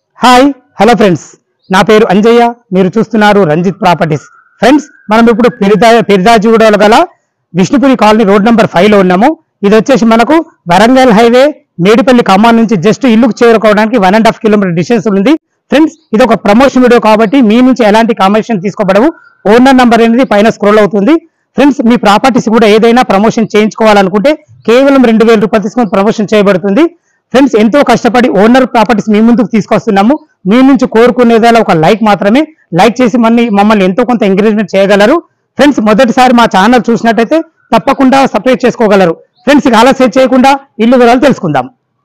hi hello friends నా పేరు అంజయ్య మీరు చూస్తున్నారు రంజిత్ ప్రాపర్టీస్ ఫ్రెండ్స్ మనం ఇప్పుడు పెరిదా పెరిదాజుగూడలో గల Vishnupuri colony road number five లో ఉన్నాము ఇది వచ్చేసి మనకు వరంగల్ హైవే మేడిపల్లి ఖమ్మం నుంచి జస్ట్ ఇల్లుకు చేరుకోవడానికి one and half kilometer distance ఉంది ఫ్రెండ్స్ ఇది ఒక ప్రమోషన్ వీడియో కాబట్టి మీ నుంచి ఎలాంటి కమిషన్ తీసుకోబడవు ఓనర్ నంబర్ అనేది పైన స్క్రోల్ అవుతుంది ఫ్రెండ్స్ మీ ప్రాపర్టీస్ కూడా ఏదైనా ప్రమోషన్ చేయించుకోవాలనుకుంటే కేవలం రెండు వేల రూపాయలు తీసుకొని ప్రమోషన్ చేయబడుతుంది ఫ్రెండ్స్ ఎంతో కష్టపడి ఓనర్ ప్రాపర్టీస్ మీ ముందుకు తీసుకొస్తున్నాము మీ నుంచి కోరుకునేదాల ఒక లైక్ మాత్రమే లైక్ చేసి మన్ని మమ్మల్ని ఎంతో కొంత ఎంకరేజ్మెంట్ చేయగలరు ఫ్రెండ్స్ మొదటిసారి మా ఛానల్ చూసినట్టయితే తప్పకుండా సబ్స్క్రైబ్ చేసుకోగలరు ఫ్రెండ్స్ ఇక ఆలస్యం చేయకుండా ఇల్లు వివరాలు తెలుసుకుందాం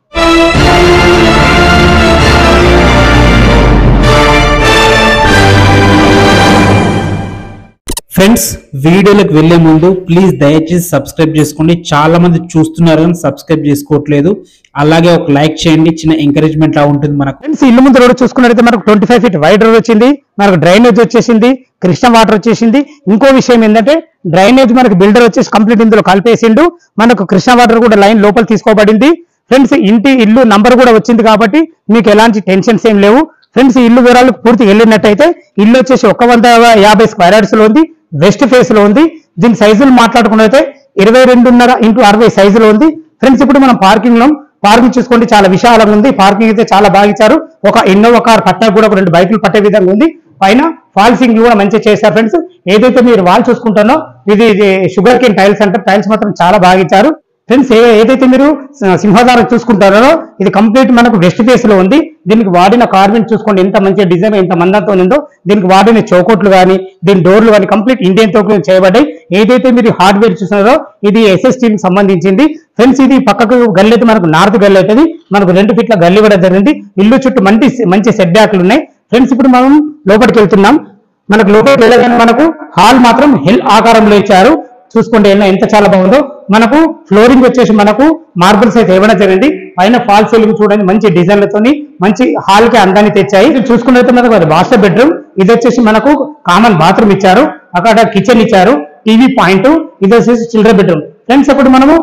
ఫ్రెండ్స్ వీడియోలకు వెళ్లే ముందు ప్లీజ్ దయచేసి సబ్స్క్రైబ్ చేసుకోండి చాలా మంది చూస్తున్నారు కానీ సబ్స్క్రైబ్ చేసుకోవట్లేదు అలాగే ఒక లైక్ చేయండి చిన్న ఎంకరేజ్మెంట్ లా ఉంటుంది మనకు ఫ్రెండ్స్ ఇల్లు ముందు రోడ్ చూసుకున్నట్టయితే మనకు twenty five feet wide road వచ్చింది మనకు డ్రైనేజ్ వచ్చేసింది కృష్ణ వాటర్ వచ్చేసింది ఇంకో విషయం ఏంటంటే డ్రైనేజ్ మనకు బిల్డర్ వచ్చేసి కంప్లీట్ ఇందులో కలిపేసిండు మనకు కృష్ణ వాటర్ కూడా లైన్ లోపల తీసుకోబడింది ఫ్రెండ్స్ ఇంటి ఇల్లు నంబర్ కూడా వచ్చింది కాబట్టి మీకు ఎలాంటి టెన్షన్స్ ఏం లేవు ఫ్రెండ్స్ ఈ ఇల్లు వివరాలు పూర్తి వెళ్ళినట్టయితే ఇల్లు వచ్చేసి ఒక వంద యాభై స్క్వేర్ యార్డ్స్ లో ఉంది వెస్ట్ ఫేస్ లో ఉంది దీని సైజులు మాట్లాడుకున్నైతే ఇరవై రెండున్నర ఇంటూ అరవై సైజులో ఉంది ఫ్రెండ్స్ ఇప్పుడు మనం పార్కింగ్ లో పార్కింగ్ చూసుకోండి చాలా విశాలంగా ఉంది పార్కింగ్ అయితే చాలా బాగా ఇచ్చారు ఒక ఇన్నోవా కార్ పట్టా కూడా ఒక రెండు బైకులు పట్టే విధంగా ఉంది పైన ఫాల్సింగ్ కూడా మంచిగా చేశారు ఫ్రెండ్స్ ఏదైతే మీరు వాల్ చూసుకుంటారో ఇది ఇది షుగర్ కేన్ టైల్స్ అంటే టైల్స్ మాత్రం చాలా బాగా ఇచ్చారు ఫ్రెండ్స్ ఏ- ఏదైతే మీరు స- సింహదారం చూసుకుంటారో ఇది కంప్లీట్ మనకు వెస్ట్ ఫేస్ లో ఉంది దీనికి వాడిన కార్బన్ చూసుకోండి ఎంత మంచి డిజైన్ ఎంత మందంతో ఉందో దీనికి వాడిన చౌకోట్లు కానీ దీని డోర్లు కానీ కంప్లీట్ ఇండియన్ తో చేయబడ్డాయి ఏదైతే మీరు హార్డ్వేర్ చూస్తున్నారో ఇది ఎస్ఎస్టీ కి సంబంధించింది ఫ్రెండ్స్ ఇది పక్కకు గల్లి అయితే మనకు నార్త్ గల్లి అవుతుంది మనకు రెండు ఫీట్ల గల్లి ఇవ్వడం జరిగింది ఇల్లు చుట్టూ మంచి మంచి సెట్ బ్యాక్లు ఉన్నాయి ఫ్రెండ్స్ ఇప్పుడు మనం లోపలికి వెళ్తున్నాం మనకు లోపలికి వెళ్ళగానే మనకు హాల్ మాత్రం హిల్ ఆకారంలో ఇచ్చారు చూసుకోండి ఎలా ఎంత చాలా బాగుందో మనకు ఫ్లోరింగ్ వచ్చేసి మనకు మార్బుల్స్ అయితే ఇవ్వడం జరిగింది పైన ఫాల్ సీలింగ్ చూడండి మంచి డిజైన్లతోని మంచి హాల్ కి అందాన్ని తెచ్చాయి ఇది చూసుకున్నట్టు మనకు అది మాస్టర్ బెడ్రూమ్ ఇది వచ్చేసి మనకు కామన్ బాత్రూమ్ ఇచ్చారు అక్కడ కిచెన్ ఇచ్చారు టీవీ పాయింట్ ఇది వచ్చేసి చిల్డ్రన్ బెడ్రూమ్ ఫ్రెండ్స్ ఇప్పుడు మనము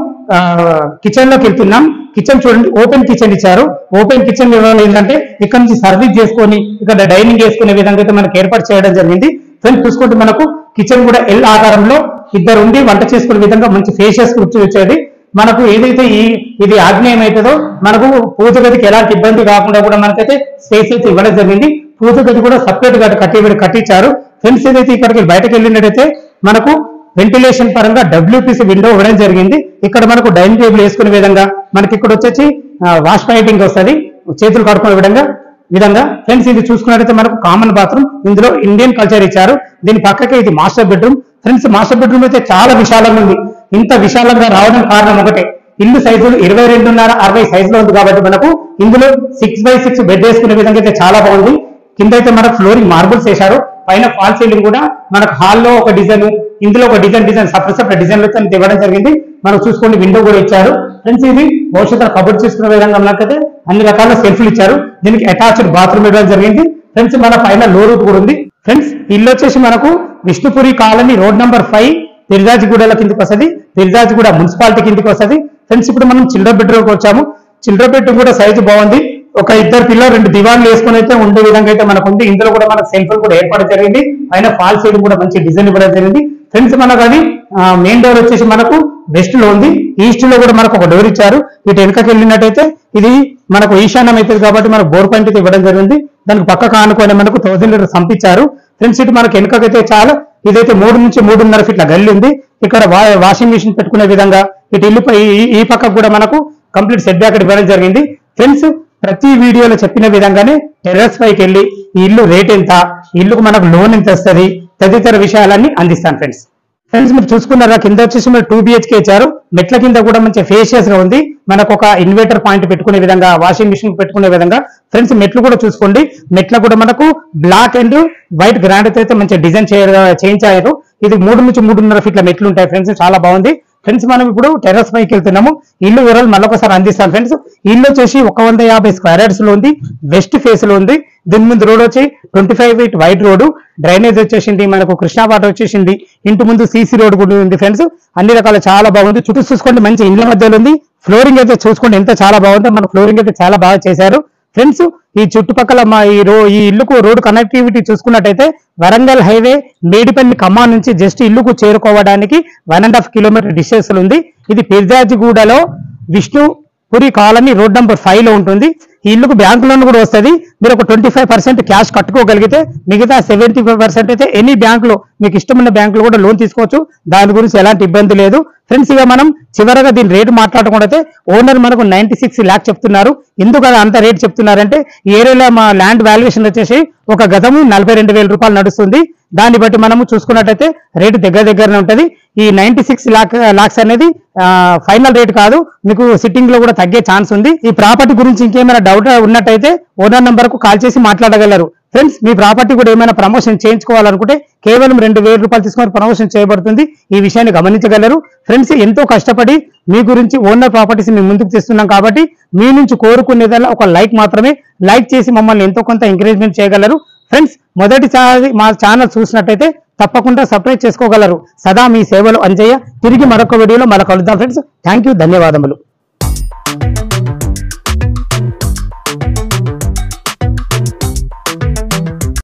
కిచెన్ లోకి వెళ్తున్నాం కిచెన్ చూడండి ఓపెన్ కిచెన్ ఇచ్చారు ఓపెన్ కిచెన్ వివరాలు ఏంటంటే ఇక్కడ నుంచి సర్వీస్ చేసుకొని ఇక్కడ డైనింగ్ చేసుకునే విధంగా అయితే మనకు ఏర్పాటు చేయడం జరిగింది ఫ్రెండ్స్ చూసుకుంటే మనకు కిచెన్ కూడా ఎల్ ఆకారంలో ఇద్దరు ఉండి వంట చేసుకునే విధంగా మంచి ఫేషియస్ కుర్చీ వచ్చేది మనకు ఏదైతే ఈ ఇది ఆగ్నేయం అవుతుందో మనకు పూజ గదికి ఎలాంటి ఇబ్బంది కాకుండా కూడా మనకైతే స్పేస్ అయితే ఇవ్వడం జరిగింది పూజ గది కూడా సపరేట్ గా కట్టి కట్టించారు ఫ్రెండ్స్ ఏదైతే ఇక్కడికి బయటకు వెళ్ళినట్టయితే మనకు వెంటిలేషన్ పరంగా డబ్ల్యూపీసీ విండో ఇవ్వడం జరిగింది ఇక్కడ మనకు డైనింగ్ టేబుల్ వేసుకునే విధంగా మనకి ఇక్కడ వచ్చేసి వాష్ లైటింగ్ వస్తుంది చేతులు కడుక్కునే విధంగా విధంగా ఫ్రెండ్స్ ఇది చూసుకున్నట్టయితే మనకు కామన్ బాత్రూమ్ ఇందులో ఇండియన్ కల్చర్ ఇచ్చారు దీని పక్కకే ఇది master bedroom friends master bedroom అయితే చాలా విశాలంగా ఉంది ఇంత విశాలంగా రావడం కారణం ఒకటే ఇల్లు సైజులు ఇరవై రెండున్నర అరవై సైజులో ఉంది కాబట్టి మనకు ఇందులో సిక్స్ బై సిక్స్ బెడ్ వేసుకునే విధంగా అయితే చాలా బాగుంది కింద అయితే మనకు ఫ్లోరింగ్ మార్బుల్స్ వేశారు పైన ఫాల్ సీలింగ్ కూడా మనకు హాల్లో ఒక డిజైన్ ఇందులో ఒక డిజైన్ డిజైన్ సపరేట్ సపరేట్ డిజైన్లతో ఇవ్వడం జరిగింది మనం చూసుకోండి విండో కూడా ఇచ్చారు ఫ్రెండ్స్ ఇది భవిష్యత్తులో కబుర్ చేసుకునే విధంగా మనకైతే అన్ని రకాల సెల్ఫ్లు ఇచ్చారు దీనికి అటాచ్డ్ బాత్రూమ్ ఇవ్వడం జరిగింది ఫ్రెండ్స్ మన పైన లో రూట్ కూడా ఉంది ఫ్రెండ్స్ ఇల్లు వచ్చేసి మనకు Vishnupuri colony road number five పిరిదాజిగూడల కిందకి వస్తుంది పిరిదాజిగూడ మున్సిపాలిటీ కిందకి వస్తుంది ఫ్రెండ్స్ ఇప్పుడు మనం చిల్డ్రన్ బెడ్రూమ్ వచ్చాము చిల్డ్రన్ బెడ్రూమ్ కూడా సైజు బాగుంది ఒక ఇద్దరు పిల్లలు రెండు దివాన్లు వేసుకుని అయితే ఉండే విధంగా అయితే మనకు ఉంది ఇందులో కూడా మనకు సెల్ఫ్ కూడా ఏర్పాటు జరిగింది పైన ఫాల్ సీలింగ్ కూడా మంచి డిజైన్ ఇవ్వడం జరిగింది ఫ్రెండ్స్ మనకు అది మెయిన్ డోర్ వచ్చేసి మనకు వెస్ట్ లో ఉంది ఈస్ట్ లో కూడా మనకు ఒక డోర్ ఇచ్చారు ఇటు వెనుకకి వెళ్ళినట్టయితే ఇది మనకు ఈశాన్యం అవుతుంది కాబట్టి మనకు బోర్ పాయింట్ అయితే ఇవ్వడం జరిగింది దానికి పక్కకు ఆనుకొని మనకు థౌసండ్ లీటర్ సంపించారు ఫ్రెండ్స్ ఇటు మనకు వెనుకకైతే చాలా ఇదైతే మూడు నుంచి మూడున్నర ఫీట్ల గల్లి ఉంది ఇక్కడ వా- వాషింగ్ మిషన్ పెట్టుకునే విధంగా ఇటు ఇల్లు పై- ఈ- ఈ పక్కకు కూడా మనకు కంప్లీట్ సెట్ బ్యాక్ ఇవ్వడం జరిగింది ఫ్రెండ్స్ ప్రతి వీడియోలో చెప్పిన విధంగానే టెర్రస్ పైకి వెళ్ళి ఈ ఇల్లు రేట్ ఎంత ఈ ఇల్లుకు మనకు లోన్ ఎంత వస్తుంది తదితర విషయాలన్నీ అందిస్తాను ఫ్రెండ్స్ ఫ్రెండ్స్ మీరు చూసుకున్నారా కింద వచ్చేసి మీరు టూ బిహెచ్కే ఇచ్చారు మెట్ల కింద కూడా మంచి ఫేషియస్ గా ఉంది మనకు ఒక ఇన్వర్టర్ పాయింట్ పెట్టుకునే విధంగా వాషింగ్ మిషన్ పెట్టుకునే విధంగా ఫ్రెండ్స్ మెట్లు కూడా చూసుకోండి మెట్ల కూడా మనకు బ్లాక్ అండ్ వైట్ గ్రాండ్ అయితే మంచి డిజైన్ చేయించారు ఇది మూడు నుంచి మూడున్నర ఫీట్ల మెట్లు ఉంటాయి ఫ్రెండ్స్ చాలా బాగుంది ఫ్రెండ్స్ మనం ఇప్పుడు టెర్రస్ పైకి వెళ్తున్నాము ఇల్లు వివరాలు మళ్ళొకసారి అందిస్తాను ఫ్రెండ్స్ ఇల్లు వచ్చేసి ఒక వంద యాభై స్క్వేర్ యార్డ్స్ లో ఉంది వెస్ట్ ఫేస్ లో ఉంది దీని ముందు రోడ్ వచ్చి twenty five feet white road drainage వచ్చేసింది మనకు కృష్ణా వాటర్ వచ్చేసింది ఇంటి ముందు సీసీ రోడ్ కూడా ఉంది ఫ్రెండ్స్ అన్ని రకాల చాలా బాగుంది చుట్టూ చూసుకోండి మంచి ఇండ్ల మధ్యలో ఉంది ఫ్లోరింగ్ అయితే చూసుకోండి ఎంత చాలా బాగుందో మన ఫ్లోరింగ్ అయితే చాలా బాగా చేశారు ఫ్రెండ్స్ ఈ చుట్టుపక్కల మా ఈ రో ఈ ఇల్లుకు రోడ్ కనెక్టివిటీ చూసుకున్నట్టయితే వరంగల్ హైవే మేడిపల్లి ఖమ్మం నుంచి జస్ట్ ఇల్లుకు చేరుకోవడానికి one and half kilometer distance ఉంది ఇది పిర్జాజిగూడలో Vishnupuri colony road number five లో ఉంటుంది ఈ ఇల్లుకు బ్యాంక్ లోన్ కూడా వస్తుంది మీరు ఒక ట్వంటీ ఫైవ్ పర్సెంట్ క్యాష్ కట్టుకోగలిగితే మిగతా సెవెంటీ ఫైవ్ పర్సెంట్ అయితే ఎనీ బ్యాంక్ లో మీకు ఇష్టమైన బ్యాంక్ లో కూడా లోన్ తీసుకోవచ్చు దాని గురించి ఎలాంటి ఇబ్బంది లేదు ఫ్రెండ్స్ ఇక మనం చివరగా దీని రేటు మాట్లాడుకుంటే ఓనర్ మనకు నైన్టీ సిక్స్ ల్యాక్ చెప్తున్నారు ఎందుకు అది అంత రేట్ చెప్తున్నారంటే ఈ ఏరియాలో మా ల్యాండ్ వాల్యుయేషన్ వచ్చేసి ఒక గతము నలభై రెండు వేల రూపాయలు నడుస్తుంది దాన్ని బట్టి మనము చూసుకున్నట్టయితే రేటు దగ్గర దగ్గరనే ఉంటది ఈ నైన్టీ సిక్స్ లాక్ లాక్స్ అనేది ఫైనల్ రేట్ కాదు మీకు సిట్టింగ్ లో కూడా తగ్గే ఛాన్స్ ఉంది ఈ ప్రాపర్టీ గురించి ఇంకేమైనా డౌట్ ఉన్నట్టయితే ఓనర్ నంబర్ కు కాల్ చేసి మాట్లాడగలరు ఫ్రెండ్స్ మీ ప్రాపర్టీ కూడా ఏమైనా ప్రమోషన్ చేయించుకోవాలనుకుంటే కేవలం రెండు వేల రూపాయలు తీసుకొని ప్రమోషన్ చేయబడుతుంది ఈ విషయాన్ని గమనించగలరు ఫ్రెండ్స్ ఎంతో కష్టపడి మీ గురించి ఓనర్ ప్రాపర్టీస్ మేము ముందుకు తెస్తున్నాం కాబట్టి మీ నుంచి కోరుకునేదల్లా ఒక లైక్ మాత్రమే లైక్ చేసి మమ్మల్ని ఎంతో కొంత ఎంకరేజ్మెంట్ చేయగలరు ఫ్రెండ్స్ మొదటిసారి మా ఛానల్ చూసినట్టయితే తప్పకుండా సబ్స్క్రైబ్ చేసుకోగలరు సదా మీ సేవలు అంజయ్య తిరిగి మరొక వీడియోలో మళ్ళీ కలుద్దాం ఫ్రెండ్స్ థ్యాంక్ యూ ధన్యవాదములు